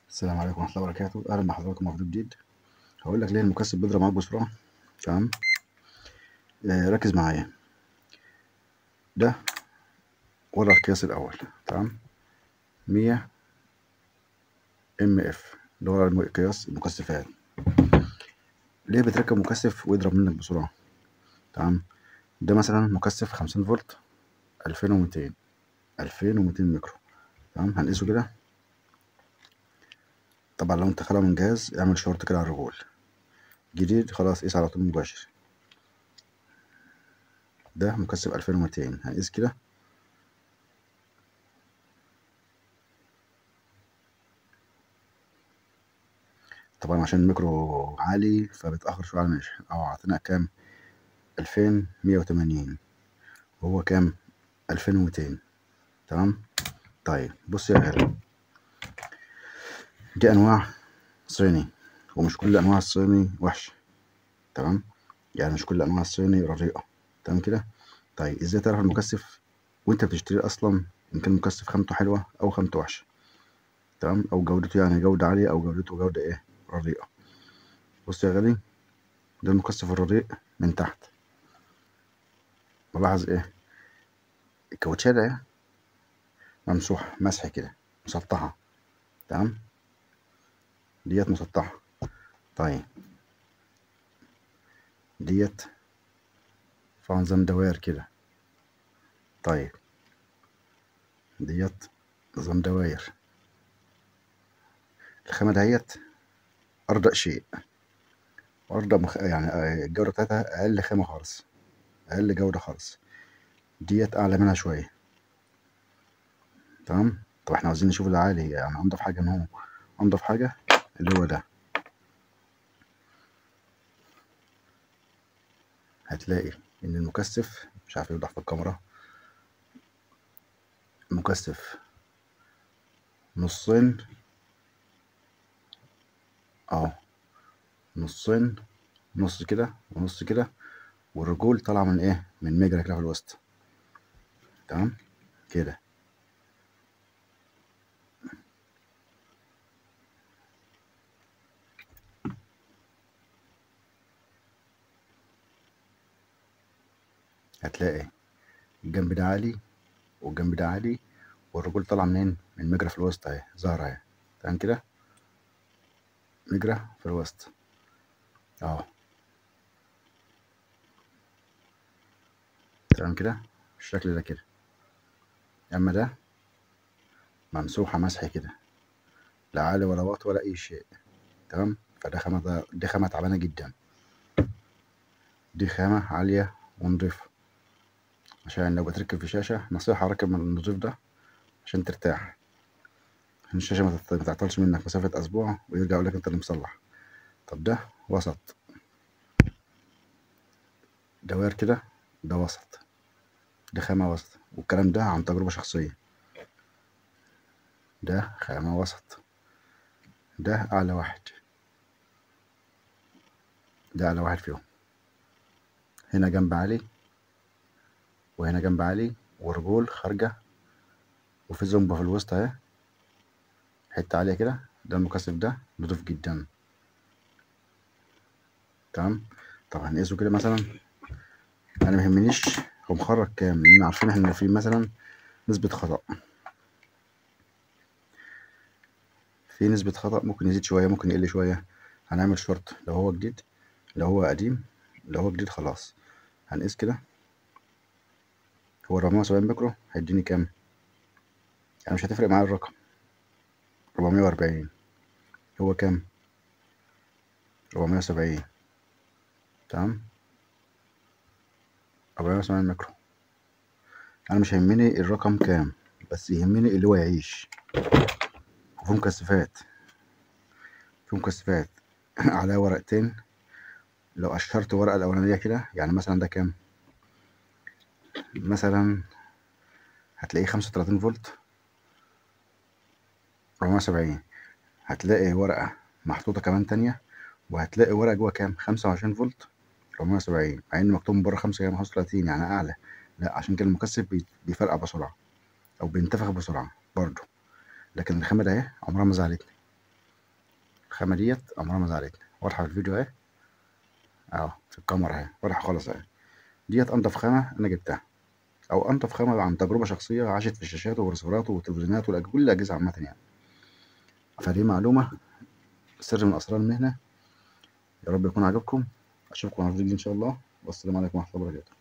السلام عليكم ورحمة الله وبركاته أهلا بحضراتكم في فيديو جديد هقول لك ليه المكثف بيضرب معاك بسرعة تمام آه ركز معايا ده وضع القياس الأول تمام مية ام اف اللي هو قياس المكثفات ليه بتركب مكثف ويضرب منك بسرعة تمام ده مثلا مكثف خمسين فولت ألفين وميتين ألفين وميتين ميكرو تمام هنقيسه كده طبعا لو انت خلع من جهاز اعمل شورت كده على الرجول جديد خلاص قيس على طول مباشر ده مكثف ألفين وميتين هنقيس كده طبعا عشان الميكرو عالي فبتأخر شوية على الماشي أو عطينا كام ألفين مية وتمانين وهو كام ألفين وميتين تمام طيب بص يا غالي دي أنواع صيني ومش كل أنواع الصيني وحشة تمام يعني مش كل أنواع الصيني رديئة تمام كده طيب ازاي تعرف المكثف وانت بتشتريه أصلا إن كان المكثف خامته حلوة أو خامته وحشة تمام أو جودته يعني جودة عالية أو جودته جودة إيه رديئة بص يا غالي ده المكثف الرديء من تحت ملاحظ ايه الكاوتشات اهي ممسوحة مسح كده مسطحة تمام ديت مسطحة طيب ديت فيها نظام دوائر كده طيب ديت نظام دواير الخامة دهيت أردأ شيء أردأ مخ... يعني الجودة بتاعتها أقل خامة خالص أقل جودة خالص ديت أعلى منها شوية تمام طب احنا عاوزين نشوف العالي يعني أنضف حاجة إن هو أنضف حاجة اللي هو ده هتلاقي إن المكثف مش عارف يوضح في الكاميرا المكثف نصين اهو نصين نص كده ونص كده والرجول طالعة من ايه من مجرى كده في الوسط تمام كده هتلاقي الجنب ده عالي والجنب ده عالي والرجول طالعة منين من مجرى في الوسط اهي ظاهرة اهي تمام كده مجرى في الوسط اهو تمام كده بالشكل ده كده اما ده ممسوحة مسح كده لا عالي ولا واطي ولا اي شيء تمام فده خامة دي خامة تعبانة جدا دي خامة عالية ونضيفة عشان لو بتركب في شاشة نصيحة ركب من النضيف ده عشان ترتاح عشان الشاشة ما تعطلش منك مسافة أسبوع ويرجع يقولك أنت اللي مصلح طب ده وسط دوائر كده ده وسط ده خامة وسط والكلام ده عن تجربة شخصية ده خامة وسط ده أعلى واحد ده أعلى واحد فيهم هنا جنب عالي وهنا جنب عالي ورجول خارجة وفي زنبة في الوسط اهي حتة عالية كده ده المكثف ده نضيف جدا تمام طب هنقيسه كده مثلا انا ميهمنيش هو مخرج كام لان عارفين احنا في مثلا نسبة خطأ في نسبة خطأ ممكن يزيد شوية ممكن يقل شوية هنعمل شورت لو هو جديد لو هو قديم لو هو جديد خلاص هنقيس كده هو أربعمية وسبعين ميكرو هيديني كام يعني مش هتفرق معايا الرقم أربعمية وأربعين هو كام أربعمية وسبعين تمام أربعمية وسبعين ميكرو أنا مش هيهمني الرقم كام بس يهمني اللي هو يعيش وفي مكثفات في مكثفات عليها ورقتين لو قشرت الورقة الأولانية كده يعني مثلا ده كام مثلا هتلاقيه خمسة وتلاتين فولت أربعمية وسبعين هتلاقي ورقة محطوطة كمان تانية وهتلاقي ورقة جوا كام خمسة وعشرين فولت أربعمية وسبعين مع إن مكتوب من بره خمسة خمسة وتلاتين يعني أعلى لأ عشان كده المكثف بيفرقع بسرعة أو بينتفخ بسرعة برضه لكن الخامة ده أهي عمرها ما زعلتني الخامة ديت عمرها ما زعلتني واضحة في الفيديو اهي اهو في الكاميرا اهي واضحة خالص اهي ديت أنضف خامة أنا جبتها أو أنضف خامة عن تجربة شخصية عاشت في الشاشات والرسيفرات والتلفزيونات وكل الأجهزة عامة يعني فدي معلومة سر من أسرار المهنة يا رب يكون عجبكم أشوفكم على الفيديو إن شاء الله والسلام عليكم ورحمة الله وبركاته